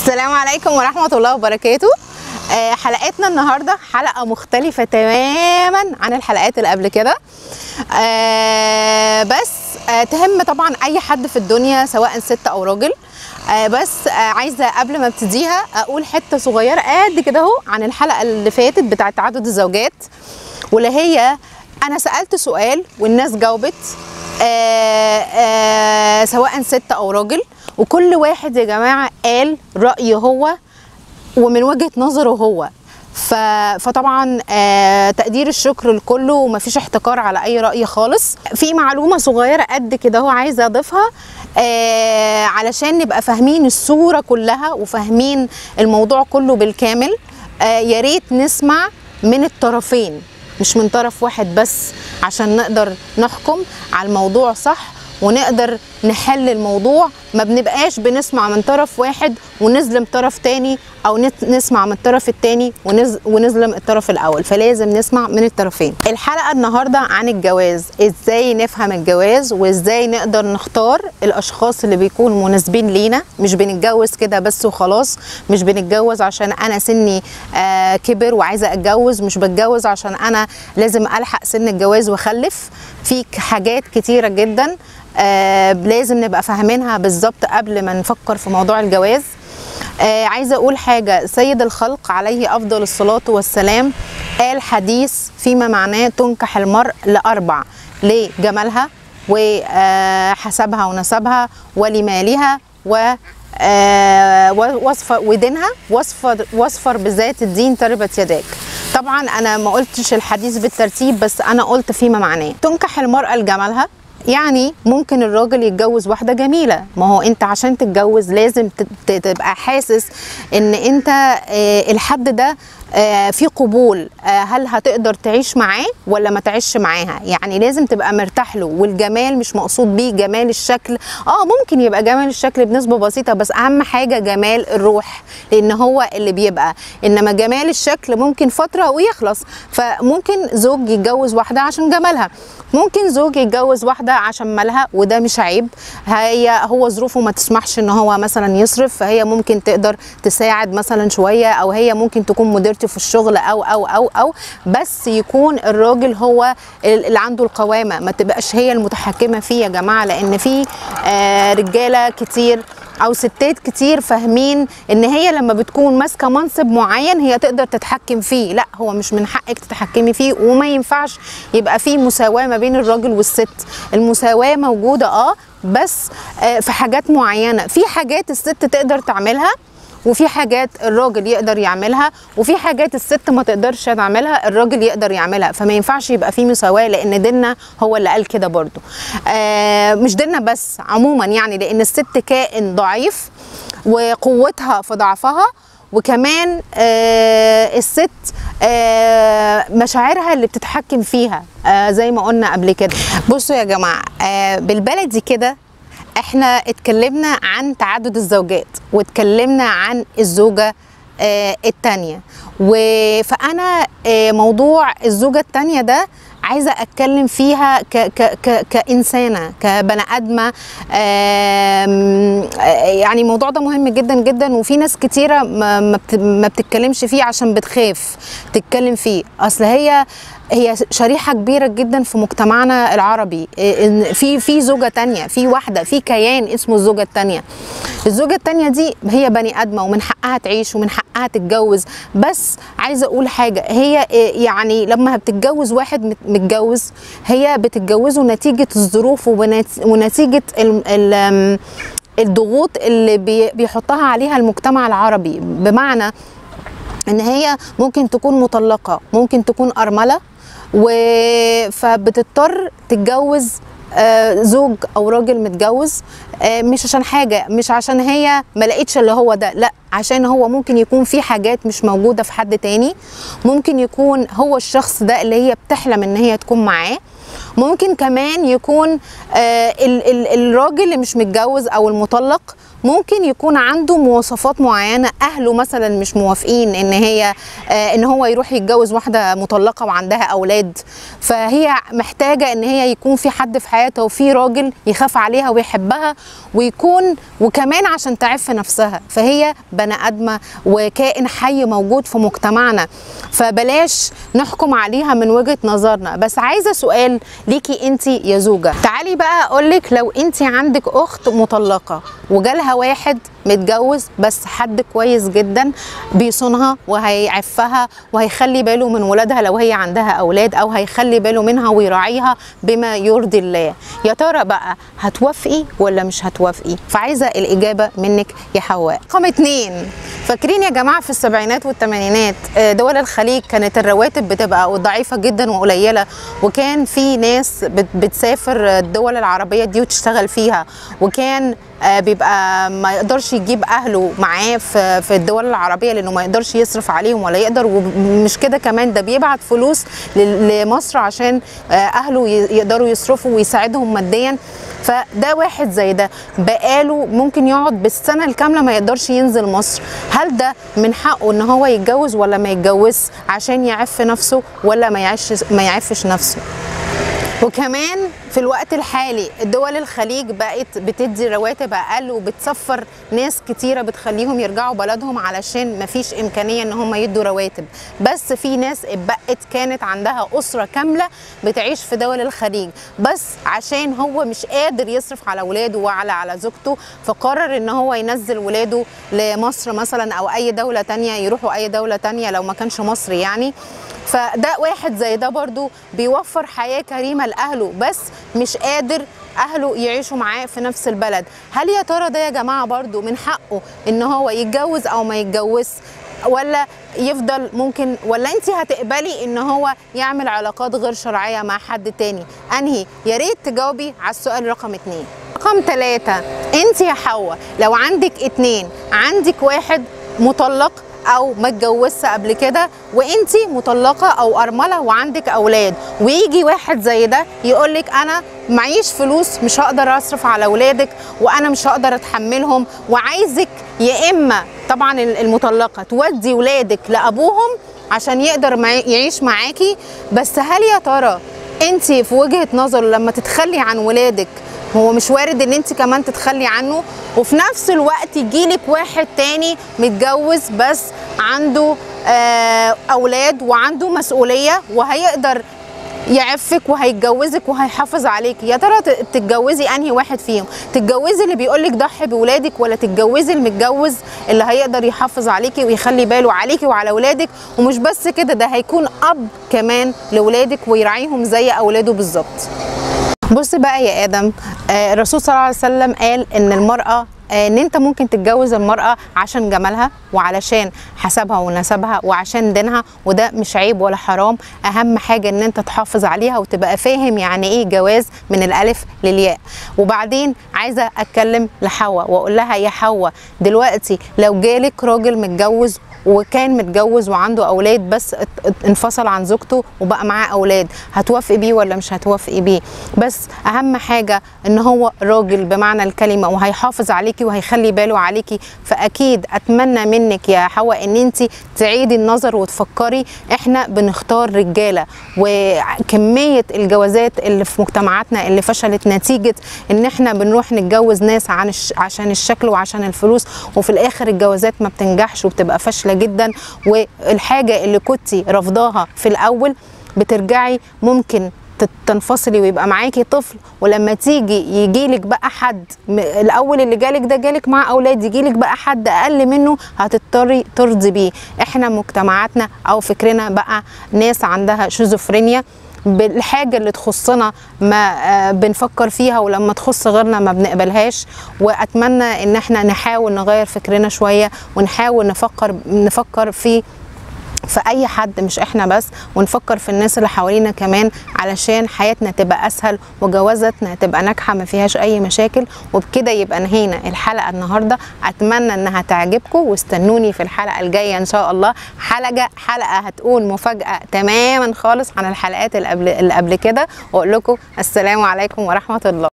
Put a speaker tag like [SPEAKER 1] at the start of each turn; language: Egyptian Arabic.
[SPEAKER 1] السلام عليكم ورحمة الله وبركاته آه، حلقتنا النهاردة حلقة مختلفة تماما عن الحلقات اللي قبل كده آه، بس آه، تهم طبعا أي حد في الدنيا سواء ست أو راجل آه، بس آه، عايزة قبل ما ابتديها أقول حتة صغيرة قد كده أهو عن الحلقة اللي فاتت بتاعة تعدد الزوجات واللي هي أنا سألت سؤال والناس جاوبت آه، آه، سواء ست أو راجل وكل واحد يا جماعة قال رأيه هو ومن وجهة نظره هو ف... فطبعا آه تقدير الشكر لكله ومفيش احتكار على اي راي خالص في معلومه صغيره قد كده هو عايزه اضيفها آه علشان نبقى فاهمين الصوره كلها وفاهمين الموضوع كله بالكامل آه يا ريت نسمع من الطرفين مش من طرف واحد بس عشان نقدر نحكم على الموضوع صح ونقدر نحل الموضوع ما بنبقاش بنسمع من طرف واحد ونظلم طرف تاني او نت- نسمع من الطرف التاني ونز- ونظلم الطرف الاول فلازم نسمع من الطرفين الحلقه النهارده عن الجواز ازاي نفهم الجواز وازاي نقدر نختار الاشخاص اللي بيكونوا مناسبين لينا مش بنتجوز كده بس وخلاص مش بنتجوز عشان انا سني آه كبر وعايزه اتجوز مش بتجوز عشان انا لازم الحق سن الجواز واخلف في ك- حاجات كتيره جدا آه لازم نبقى فاهمينها بالظبط قبل ما نفكر في موضوع الجواز آه عايزه اقول حاجه سيد الخلق عليه افضل الصلاه والسلام قال حديث فيما معناه تنكح المرء لاربع لجمالها وحسبها ونسبها ولمالها و آه، وصف ودينها واصفر واصفر بذات الدين تربت يداك طبعا انا ما قلتش الحديث بالترتيب بس انا قلت فيما معناه تنكح المرأة لجمالها يعني ممكن الراجل يتجوز واحدة جميلة ما هو انت عشان تتجوز لازم ت- ت- تبقى حاسس ان انت آه، الحد ده آه، في قبول آه، هل هتقدر تعيش معاه ولا ما تعيش معاها يعني لازم تبقى مرتاح له والجمال مش مقصود بيه جمال الشكل اه ممكن يبقى جمال الشكل بنسبة بسيطة بس اهم حاجة جمال الروح لان هو اللي بيبقى انما جمال الشكل ممكن فترة ويخلص فممكن زوج يتجوز واحدة عشان جمالها ممكن زوج يتجوز واحدة عشان مالها وده مش عيب هي هو ظروفه ما تسمحش ان هو مثلا يصرف فهي ممكن تقدر تساعد مثلا شوية او هي ممكن تكون مديرته في الشغل او او او او بس يكون الراجل هو اللي عنده القوامة ما تبقاش هي المتحكمة فيه يا جماعة لان في آه رجالة كتير او ستات كتير فاهمين ان هي لما بتكون ماسكه منصب معين هي تقدر تتحكم فيه لا هو مش من حقك تتحكمي فيه وما ينفعش يبقى في مساواه ما بين الراجل والست المساواه موجوده اه بس آه في حاجات معينه في حاجات الست تقدر تعملها وفي حاجات الراجل يقدر يعملها وفي حاجات الست ما تقدرش تعملها الراجل يقدر يعملها فما ينفعش يبقى في مساواة لأن ديننا هو اللي قال كده برضو آه مش ديننا بس عموما يعني لأن الست كائن ضعيف وقوتها في ضعفها وكمان آه الست آه مشاعرها اللي بتتحكم فيها آه زي ما قلنا قبل كده بصوا يا جماعة آه بالبلدي كده احنا اتكلمنا عن تعدد الزوجات واتكلمنا عن الزوجة آه التانية و- فأنا آه موضوع الزوجة التانية ده عايزة أتكلم فيها ك ك ك كإنسانة كبني آدمة آم، آه، يعني الموضوع ده مهم جدا جدا وفي ناس كتيرة ما ما بت- ما بتتكلمش فيه عشان بتخاف تتكلم فيه أصل هي هي شريحة كبيرة جدا في مجتمعنا العربي إيه، إن في في زوجة تانية في واحدة في كيان اسمه الزوجة التانية الزوجة التانية دي هي بني آدمة ومن حقها تعيش ومن حقها تتجوز بس عايزة أقول حاجة هي إيه، يعني لما بتتجوز واحد مت- متجوز هي بتتجوزه نتيجة الظروف وبنت- ونتيجة ال ال آم، الضغوط اللي بي- بيحطها عليها المجتمع العربي بمعنى ان هي ممكن تكون مطلقه ممكن تكون ارمله و فبتضطر تتجوز آه، زوج او راجل متجوز آه، مش عشان حاجه مش عشان هي ما لقيتش اللي هو ده لا عشان هو ممكن يكون في حاجات مش موجوده في حد تاني ممكن يكون هو الشخص ده اللي هي بتحلم ان هي تكون معاه ممكن كمان يكون آه ال ال الراجل اللي مش متجوز او المطلق ممكن يكون عنده مواصفات معينه اهله مثلا مش موافقين ان هي آه ان هو يروح يتجوز واحده مطلقه وعندها اولاد فهي محتاجه ان هي يكون في حد في حياتها وفي راجل يخاف عليها ويحبها ويكون وكمان عشان تعف نفسها فهي بني ادمه وكائن حي موجود في مجتمعنا فبلاش نحكم عليها من وجهه نظرنا بس عايزه سؤال ليكي انت يا زوجه تعالي بقى اقولك لو انت عندك اخت مطلقه وجالها واحد متجوز بس حد كويس جدا بيصونها وهيعفها وهيخلي باله من ولادها لو هي عندها اولاد او هيخلي باله منها ويراعيها بما يرضي الله يا ترى بقى هتوافقي ولا مش هتوافقي فعايزه الاجابه منك يا حواء رقم اتنين فاكرين يا جماعه في السبعينات والثمانينات دول الخليج كانت الرواتب بتبقى ضعيفه جدا وقليله وكان في ناس بتسافر الدول العربيه دي وتشتغل فيها وكان بيبقى ما يقدرش يجيب اهله معاه في في الدول العربيه لانه ما يقدرش يصرف عليهم ولا يقدر ومش كده كمان ده بيبعت فلوس لمصر عشان اهله يقدروا يصرفوا ويساعدهم ماديا فده واحد زي ده بقاله ممكن يقعد بالسنه الكامله ما يقدرش ينزل مصر هل ده من حقه ان هو يتجوز ولا ما يتجوز عشان يعف نفسه ولا ما يعيش ما يعفش نفسه وكمان في الوقت الحالي دول الخليج بقت بتدي رواتب اقل وبتسفر ناس كتيره بتخليهم يرجعوا بلدهم علشان مفيش امكانيه ان هم يدوا رواتب بس في ناس اتبقت كانت عندها اسره كامله بتعيش في دول الخليج بس عشان هو مش قادر يصرف على ولاده وعلى على زوجته فقرر ان هو ينزل ولاده لمصر مثلا او اي دوله تانية يروحوا اي دوله تانية لو ما كانش مصر يعني فده واحد زي ده برضو بيوفر حياة كريمة لأهله بس مش قادر أهله يعيشوا معاه في نفس البلد هل يا ترى ده يا جماعة برضو من حقه إن هو يتجوز أو ما يتجوز ولا يفضل ممكن ولا انت هتقبلي ان هو يعمل علاقات غير شرعيه مع حد تاني انهي يا ريت تجاوبي على السؤال رقم اتنين رقم ثلاثة انت يا حواء لو عندك اتنين عندك واحد مطلق او ما اتجوزت قبل كده وانت مطلقه او ارمله وعندك اولاد ويجي واحد زي ده يقول لك انا معيش فلوس مش هقدر اصرف على اولادك وانا مش هقدر اتحملهم وعايزك يا اما طبعا المطلقه تودي ولادك لابوهم عشان يقدر يعيش معاكي بس هل يا ترى انت في وجهه نظره لما تتخلي عن ولادك هو مش وارد ان انت كمان تتخلي عنه وفي نفس الوقت يجيلك واحد تاني متجوز بس عنده آه اولاد وعنده مسؤوليه وهيقدر يعفك وهيتجوزك وهيحافظ عليك يا ترى تتجوزي انهي واحد فيهم تتجوزي اللي بيقولك ضحي بولادك ولا تتجوزي المتجوز اللي هيقدر يحافظ عليكي ويخلي باله عليكي وعلى ولادك ومش بس كده ده هيكون اب كمان لولادك ويراعيهم زي اولاده بالظبط بص بقى يا ادم آه الرسول صلى الله عليه وسلم قال ان المراه آه ان انت ممكن تتجوز المراه عشان جمالها وعلشان حسبها ونسبها وعشان دينها وده مش عيب ولا حرام اهم حاجه ان انت تحافظ عليها وتبقى فاهم يعني ايه جواز من الالف للياء وبعدين عايزه اتكلم لحواء واقول لها يا حواء دلوقتي لو جالك راجل متجوز وكان متجوز وعنده اولاد بس انفصل عن زوجته وبقى معاه اولاد هتوافقي بيه ولا مش هتوافقي بيه بس اهم حاجه ان هو راجل بمعنى الكلمه وهيحافظ عليكي وهيخلي باله عليكي فاكيد اتمنى منك يا حواء ان انت تعيدي النظر وتفكري احنا بنختار رجاله وكميه الجوازات اللي في مجتمعاتنا اللي فشلت نتيجه ان احنا بنروح نتجوز ناس عن الش... عشان الشكل وعشان الفلوس وفي الاخر الجوازات ما بتنجحش وبتبقى فاشله جدا والحاجه اللي كنتي رافضاها في الاول بترجعي ممكن تنفصلي ويبقى معاكي طفل ولما تيجي يجيلك بقى حد الاول اللي جالك ده جالك مع اولاد يجيلك بقى حد اقل منه هتضطري ترضي بيه احنا مجتمعاتنا او فكرنا بقى ناس عندها شيزوفرينيا بالحاجه اللي تخصنا ما بنفكر فيها ولما تخص غيرنا ما بنقبلهاش واتمنى ان احنا نحاول نغير فكرنا شويه ونحاول نفكر نفكر في في اي حد مش احنا بس ونفكر في الناس اللي حوالينا كمان علشان حياتنا تبقى اسهل وجوازاتنا تبقى ناجحه ما فيهاش اي مشاكل وبكده يبقى انهينا الحلقه النهارده اتمنى انها تعجبكم واستنوني في الحلقه الجايه ان شاء الله حلقه حلقه هتكون مفاجاه تماما خالص عن الحلقات اللي قبل اللي قبل كده واقول لكم السلام عليكم ورحمه الله